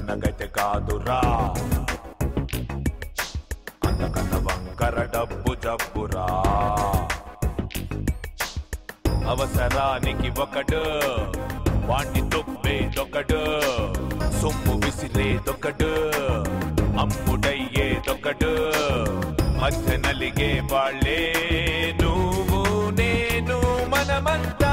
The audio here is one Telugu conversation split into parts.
నగైతే కాదురా అంతకన్నా వంకర డబ్బు జబ్బురా అవసరానికి ఒకడు వాణ్ణి తొప్పేదొకడు సొమ్ము విసిరేదొకడు అమ్ముడయ్యేదొకడు మధ్య నలిగే వాళ్ళే నువ్వు నేను మనమంతా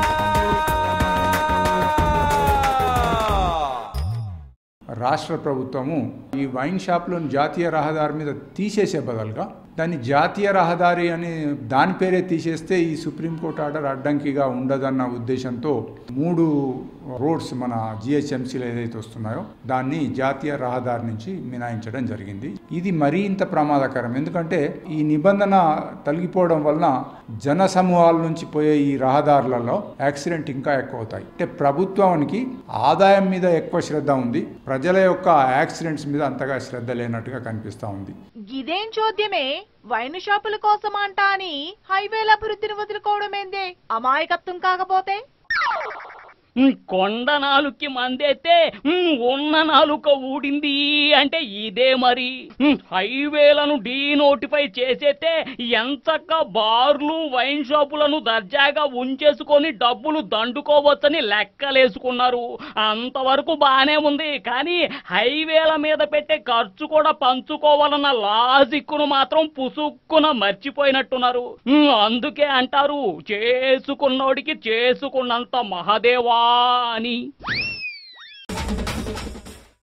రాష్ట్ర ప్రభుత్వము ఈ వైన్ షాప్లను జాతీయ రహదారి మీద తీసేసే బదులుగా దాన్ని జాతీయ రహదారి అని దాని పేరే తీసేస్తే ఈ సుప్రీంకోర్టు ఆర్డర్ అడ్డంకిగా ఉండదన్న ఉద్దేశంతో మూడు రోడ్స్ మన జిహెచ్ఎంసీలో ఏదైతే వస్తున్నాయో దాన్ని జాతీయ రహదారి నుంచి మినాయించడం జరిగింది ఇది మరీ ఇంత ప్రమాదకరం ఎందుకంటే ఈ నిబంధన తొలగిపోవడం వలన జన సమూహాల నుంచి పోయే ఈ రహదారులలో యాక్సిడెంట్ ఇంకా ఎక్కువ అవుతాయి అంటే ప్రభుత్వానికి ఆదాయం మీద ఎక్కువ శ్రద్ధ ఉంది ప్రజల యొక్క యాక్సిడెంట్స్ మీద అంతగా శ్రద్ధ లేనట్టుగా కనిపిస్తూ ఉంది గిదేం చోద్యమే వైన్ షాపుల కోసం అంట అని హైవేల అభివృద్ధిని వదులుకోవడమేందే అమాయకత్వం కాకపోతే ఉమ్, కొండ నాలుగుకి మందేస్తే ఉమ్, ఉన్న నాలుక ఊడింది అంటే ఇదే మరి ఉమ్, హైవేలను డీ నోటిఫై చేసేస్తే ఎంచక్క బార్లు వైన్ షాపులను దర్జాగా ఉంచేసుకొని డబ్బులు దండుకోవచ్చని లెక్కలేసుకున్నారు అంతవరకు బానే ఉంది కానీ హైవేల మీద పెట్టే ఖర్చు కూడా పంచుకోవాలన్న లాజిక్ను మాత్రం పుసుక్కున మర్చిపోయినట్టున్నారు ఉమ్, అందుకే అంటారు చేసుకున్నోడికి చేసుకున్నంత మహదేవా అని